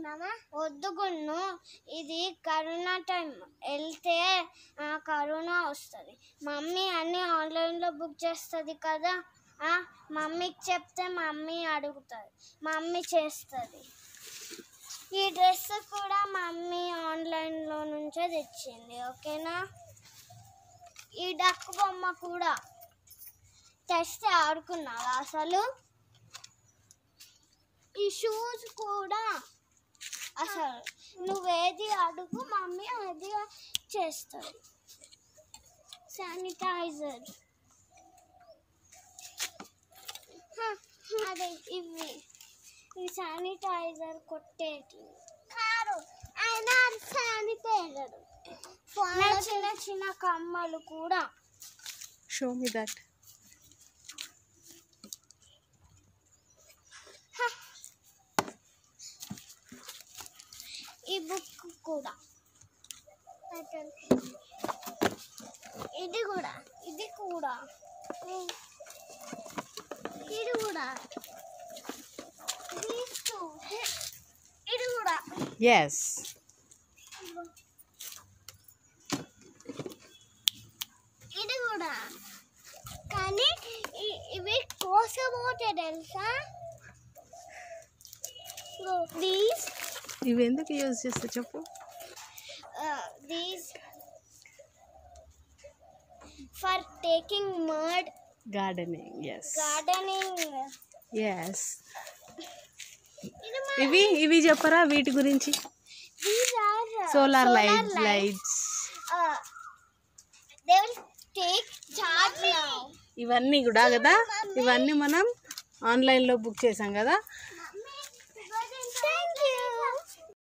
తీసుకుందామా వద్దు గున్ను ఇది కరోనా టైం వెళ్తే ఆ, కరోనా వస్తుంది మమ్మీ అన్నీ ఆన్లైన్లో బుక్ చేస్తుంది కదా ఆ, మమ్మీకి చెప్తే మమ్మీ అడుగుతుంది మమ్మీ చేస్తుంది ఈ డ్రెస్ కూడా మమ్మీ ఆన్లైన్లో నుంచే తెచ్చింది ఓకేనా ఈ డక్ బొమ్మ కూడా తెస్తే ఆడుకున్నావా అసలు ఈ షూస్ కూడా అసలు నువ్వేది అడుగు మమ్మీ అది చేస్తుంది శానిటైజర్ అదే ఇవి ఈ శానిటైజర్ కొట్టేటి కారు అయినా శానిటైజర్ చిన్న చిన్న కమ్మలు కూడా షో మీ దట్ ఈ బుక్ కూడా ఇది కూడా ఇది కూడా ఇది కూడా These two. ఇది కూడా ఎస్ ఇది కూడా కానీ ఇ- ఇవి కోసపోతే తెలుసా దీస్ ఇవి ఎందుకు యూజ్ చేస్తా చెప్పు these for taking mud gardening yes gardening yes ఇవి ఇవి చెప్పరా వీటి గురించి these are solar light lights they will take charge now ఇవన్నీ కూడా కదా ఇవన్నీ మనం ఆన్లైన్లో బుక్ చేసాం కదా థ్యాంక్